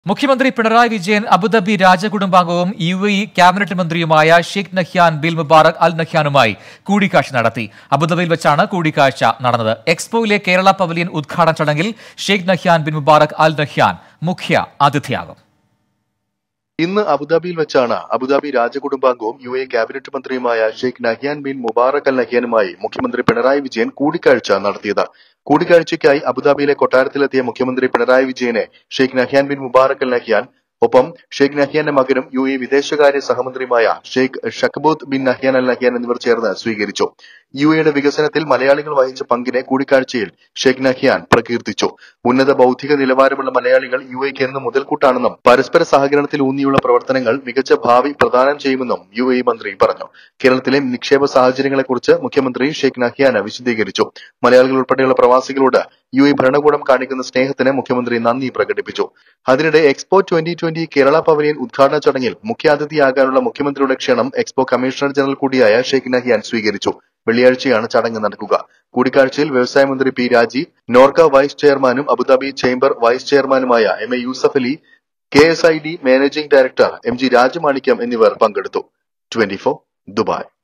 മുഖ്യമന്ത്രി പിണറായി വിജയൻ അബുദാബി രാജകുടുംബാംഗവും U A E cabinet മന്ത്രിയുമായ Sheikh Nahyan bin Mubarak Al നഹ്യാനുമായി കൂടിക്കാഴ്ച നടത്തി അബുദാബിയിൽ വെച്ചാണ് കൂടിക്കാഴ്ച നടന്നത് എക്സ്പോയിലെ കേരള പവലിയൻ ഉദ്ഘാടന ചടങ്ങിൽ Sheikh Nahyan bin Mubarak Al Nahyan മുഖ്യ അതിഥിയാകും ഇന്ന് അബുദാബിയിൽ വെച്ചാണ് അബുദാബി രാജകുടുംബാംഗവും യു എ ക്യാബിനറ്റ് മന്ത്രിയുമായ Sheikh Nahyan bin Mubarak Al നഹ്യാനുമായി മുഖ്യമന്ത്രി പിണറായി വിജയൻ കൂടിക്കാഴ്ച നടത്തിയത് കൂടിക്കാഴ്ചയ്ക്കായി അബുദാബിയിലെ കൊട്ടാരത്തിലെത്തിയ മുഖ്യമന്ത്രി പിണറായി വിജയനെ Sheikh Nahyan bin Mubarak Al Nahyan ഒപ്പം ഷെയ്ഖ് നഹ്യാന്റെ മകനും യു എ വിദേശകാര്യ സഹമന്ത്രിയുമായ Sheikh Shakhboot bin Nahyan Al Nahyan എന്നിവർ ചേർന്ന് സ്വീകരിച്ചു യു എയുടെ വികസനത്തിൽ മലയാളികൾ വഹിച്ച പങ്കിനെ കൂടിക്കാഴ്ചയിൽ ഷെയ്ഖ് നഹ്യാൻ പ്രകീർത്തിച്ചു ഉന്നത ബൗദ്ധിക നിലവാരമുള്ള മലയാളികൾ യു എക്ക് എന്ന് മുതൽക്കൂട്ടാണെന്നും പരസ്പര സഹകരണത്തിൽ ഊന്നിയുള്ള പ്രവർത്തനങ്ങൾ മികച്ച ഭാവി പ്രദാനം ചെയ്യുമെന്നും യു എ മന്ത്രി പറഞ്ഞു കേരളത്തിലെ നിക്ഷേപ സാഹചര്യങ്ങളെക്കുറിച്ച് മുഖ്യമന്ത്രി ഷെയ്ഖ് നഹ്യാന് വിശദീകരിച്ചു മലയാളികൾ ഉൾപ്പെടെയുള്ള പ്രവാസികളോട് യു എ ഭരണകൂടം കാണിക്കുന്ന സ്നേഹത്തിന് മുഖ്യമന്ത്രി നന്ദി പ്രകടിപ്പിച്ചു അതിനിടെ Expo twenty twenty Kerala pavilion ഉദ്ഘാടന ചടങ്ങിൽ മുഖ്യാതിഥിയാകാനുള്ള മുഖ്യമന്ത്രിയുടെ ക്ഷണം എക്സ്പോ കമ്മീഷണർ ജനറൽ കൂടിയായ ഷെയ്ഖ് നഹ്യാൻ സ്വീകരിച്ചു വെള്ളിയാഴ്ചയാണ് ചടങ്ങ് നടക്കുക കൂടിക്കാഴ്ചയിൽ വ്യവസായ മന്ത്രി പി രാജീവ് നോർക്ക വൈസ് ചെയർമാനും അബുദാബി ചേംബർ വൈസ് ചെയർമാനുമായ M A Yusuf Ali K S I D managing director M G Rajamanickam എന്നിവർ പങ്കെടുത്തു ട്വന്റി ദുബായ്